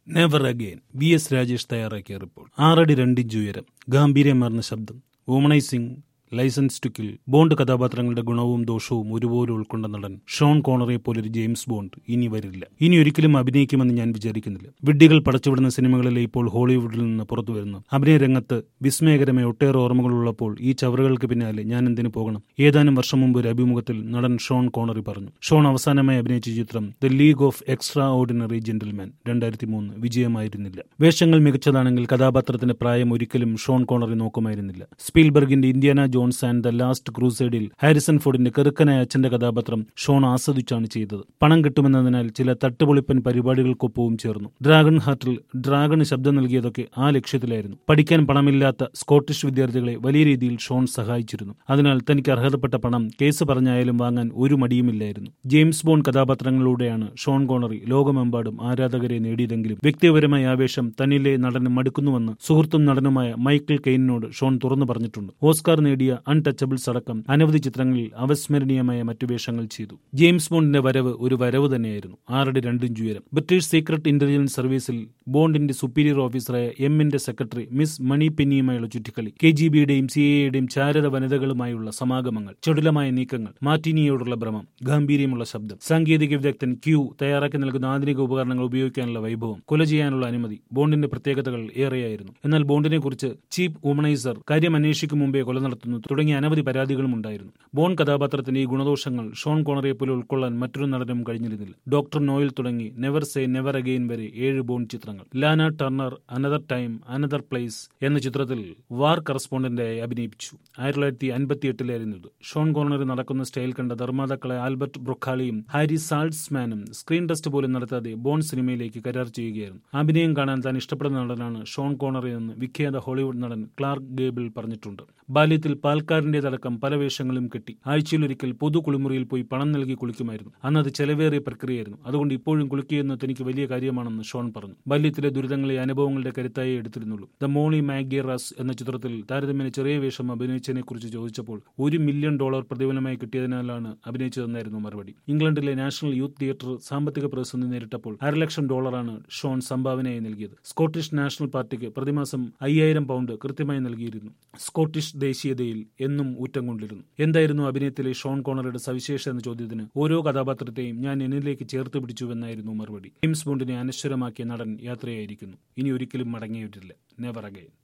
never again V S Rajesh തയ്യാറാക്കിയ report ആറടി രണ്ടിഞ്ച് ഉയരം ഗാംഭീര്യമാർന്ന ശബ്ദം womanising licence to kill Bond കഥാപാത്രങ്ങളുടെ ഗുണവും ദോഷവും ഒരുപോലെ ഉൾക്കൊണ്ട നടൻ ഷോൺ കോണറെ പോലൊരു ജെയിംസ് ബോണ്ട് ഇനി വരില്ല ഇനി ഒരിക്കലും അഭിനയിക്കുമെന്ന് ഞാൻ വിചാരിക്കുന്നില്ല വിഡ്ഢികൾ പടച്ചുവിടുന്ന സിനിമകളിലെ ഇപ്പോൾ ഹോളിവുഡിൽ നിന്ന് പുറത്തു വരുന്നു അഭിനയ രംഗത്ത് വിസ്മയകരമായ ഒട്ടേറെ ഓർമ്മകളുള്ളപ്പോൾ ഈ ചവറുകൾക്ക് പിന്നാലെ ഞാൻ എന്തിനു പോകണം ഏതാനും വർഷം മുമ്പ് ഒരു അഭിമുഖത്തിൽ നടൻ ഷോൺ കോണറി പറഞ്ഞു ഷോൺ അവസാനമായി അഭിനയിച്ച ചിത്രം the league of extraordinary gentleman രണ്ടായിരത്തി മൂന്ന് വിജയമായിരുന്നില്ല വേഷങ്ങൾ മികച്ചതാണെങ്കിൽ കഥാപാത്രത്തിന്റെ പ്രായം ഒരിക്കലും ഷോൺ കോണറി നോക്കുമായിരുന്നില്ല സ്പീൽബർഗിന്റെ Indiana Jones and the last ക്രൂസൈഡിൽ ഹാരിസൺ ഫോർഡിന്റെ കെറുക്കനായ അച്ഛന്റെ കഥാപാത്രം ഷോൺ ആസ്വദിച്ചാണ് ചെയ്തത് പണം കിട്ടുമെന്നതിനാൽ ചില തട്ടുപൊളിപ്പൻ പരിപാടികൾക്കൊപ്പവും ചേർന്നു ഡ്രാഗൺ ഹാർട്ടിൽ ഡ്രാഗണ് ശബ്ദം നൽകിയതൊക്കെ ആ ലക്ഷ്യത്തിലായിരുന്നു പഠിക്കാൻ പണമില്ലാത്ത സ്കോട്ടിഷ് വിദ്യാർത്ഥികളെ വലിയ രീതിയിൽ ഷോൺ സഹായിച്ചിരുന്നു അതിനാൽ തനിക്ക് അർഹതപ്പെട്ട പണം കേസ് പറഞ്ഞായാലും വാങ്ങാൻ ഒരു മടിയുമില്ലായിരുന്നു ജെയിംസ് ബോൺ കഥാപാത്രങ്ങളിലൂടെയാണ് ഷോൺ കോണറി ലോകമെമ്പാടും ആരാധകരെ നേടിയതെങ്കിലും വ്യക്തിപരമായ ആവേശം തന്നിലെ നടന് മടുക്കുന്നുവെന്ന് സുഹൃത്തും നടനുമായ മൈക്കിൾ കെയിനോട് ഷോൺ തുറന്നു പറഞ്ഞിട്ടുണ്ട് ഓസ്കാർ നേടിയ അൺടച്ചബിൾസ് അടക്കം അനവധി ചിത്രങ്ങളിൽ അവസ്മരണീയമായ മറ്റു വേഷങ്ങൾ ചെയ്തു ജെയിംസ് ബോണ്ടിന്റെ വരവ് ഒരു വരവ് തന്നെയായിരുന്നു ആറടി രണ്ടിഞ്ച് ഉയരം ബ്രിട്ടീഷ് സീക്രട്ട് ഇന്റലിജൻസ് സർവീസിൽ ബോണ്ടിന്റെ സുപ്പീരിയർ ഓഫീസറായ എമ്മിന്റെ സെക്രട്ടറി മിസ് മണി പെന്നിയുമായുള്ള ചുറ്റിക്കളി കെ ജി ബിയുടെയും സി എയുടെയും ചാരത വനിതകളുമായുള്ള സമാഗമങ്ങൾ ചടുലമായ നീക്കങ്ങൾ മാറ്റിനിയോടുള്ള ഭ്രമം ഗാംഭീര്യമുള്ള ശബ്ദം സാങ്കേതിക വിദഗ്ധൻ ക്യൂ തയ്യാറാക്കി നൽകുന്ന ആധുനിക ഉപകരണങ്ങൾ ഉപയോഗിക്കാനുള്ള വൈഭവം കൊല ചെയ്യാനുള്ള അനുമതി ബോണ്ടിന്റെ പ്രത്യേകതകൾ ഏറെയായിരുന്നു എന്നാൽ ബോണ്ടിനെ കുറിച്ച് ചീഫ് വുമണൈസർ കാര്യം അന്വേഷിക്കും മുമ്പേ കൊല നടത്തുന്നു തുടങ്ങിയ അനവധി പരാതികളും ഉണ്ടായിരുന്നു ബോൺ കഥാപാത്രത്തിന്റെ ഈ ഗുണദോഷങ്ങൾ ഷോൺ കോണറെ പോലെ ഉൾക്കൊള്ളാൻ മറ്റൊരു നടനും കഴിഞ്ഞിരുന്നില്ല ഡോക്ടർ നോയിൽ തുടങ്ങി നെവർ സേ നെവർ അഗെയിൻ വരെ ഏഴ് ബോൺ ചിത്രങ്ങൾ Lana Turner another time another place എന്ന ചിത്രത്തിൽ വാർ കറസ്പോണ്ടന്റായി അഭിനയിപ്പിച്ചു ആയിരത്തി തൊള്ളായിരത്തി അൻപത്തി എട്ടിലായിരുന്നു ഇത് ഷോൺ കോണറി നടക്കുന്ന സ്റ്റൈൽ കണ്ട നിർമ്മാതാക്കളെ ആൽബർട്ട് ബ്രൊക്കാളിയും ഹാരി സാൾട്സ്മാനും സ്ക്രീൻ ടെസ്റ്റ് പോലും നടത്താതെ ബോൺ സിനിമയിലേക്ക് കരാർ ചെയ്യുകയായിരുന്നു അഭിനയം കാണാൻ താൻ ഇഷ്ടപ്പെടുന്ന നടനാണ് ഷോൺ കോണറി എന്ന് വിഖ്യാത ഹോളിവുഡ് നടൻ ക്ലാർക്ക് ഗേബിൾ പറഞ്ഞിട്ടുണ്ട് ബാല്യത്തിൽ പാൽക്കാരന്റേതടക്കം പല വേഷങ്ങളും കെട്ടി ആഴ്ചയിലൊരിക്കൽ പൊതു കുളിമുറിയിൽ പോയി പണം നൽകി കുളിക്കുമായിരുന്നു അന്ന് അത് ചെലവേറിയ പ്രക്രിയയായിരുന്നു അതുകൊണ്ട് ഇപ്പോഴും കുളിക്കുകയെന്നത് എനിക്ക് വലിയ കാര്യമാണെന്ന് ഷോൺ പറഞ്ഞു ബാല്യത്തിലെ ദുരിതങ്ങളെ അനുഭവങ്ങളുടെ കരുത്തായി എടുത്തിരുന്നുള്ളൂ ദ മോണി മാഗിയറാസ് എന്ന ചിത്രത്തിൽ താരതമ്യേന ചെറിയ വേഷം അഭിനയിച്ചതിനെ കുറിച്ച് ചോദിച്ചപ്പോൾ ഒരു മില്യൺ ഡോളർ പ്രതിഫലമായി കിട്ടിയതിനാലാണ് അഭിനയിച്ചതെന്നായിരുന്നു മറുപടി ഇംഗ്ലണ്ടിലെ നാഷണൽ യൂത്ത് തിയേറ്റർ സാമ്പത്തിക പ്രതിസന്ധി നേരിട്ടപ്പോൾ അരലക്ഷം ഡോളറാണ് ഷോൺ സംഭാവനയായി നൽകിയത് സ്കോട്ടിഷ് നാഷണൽ പാർട്ടിക്ക് പ്രതിമാസം അയ്യായിരം പൗണ്ട് കൃത്യമായി നൽകിയിരുന്നു സ്കോട്ടിഷ് ദേശീയതയിൽ എന്നും ഊറ്റം കൊണ്ടിരുന്നു എന്തായിരുന്നു അഭിനയത്തിലെ ഷോൺ കോണറുടെ സവിശേഷത എന്ന ചോദ്യത്തിന് ഓരോ കഥാപാത്രത്തെയും ഞാൻ എന്നിലേക്ക് ചേർത്ത് പിടിച്ചുവെന്നായിരുന്നു മറുപടി ജെയിംസ് ബോണ്ടിനെ അനശ്വരമാക്കിയ നടൻ യാത്രയായിരിക്കുന്നു ഇനി ഒരിക്കലും മടങ്ങിയിട്ടില്ല നെവർ അഗൈൻ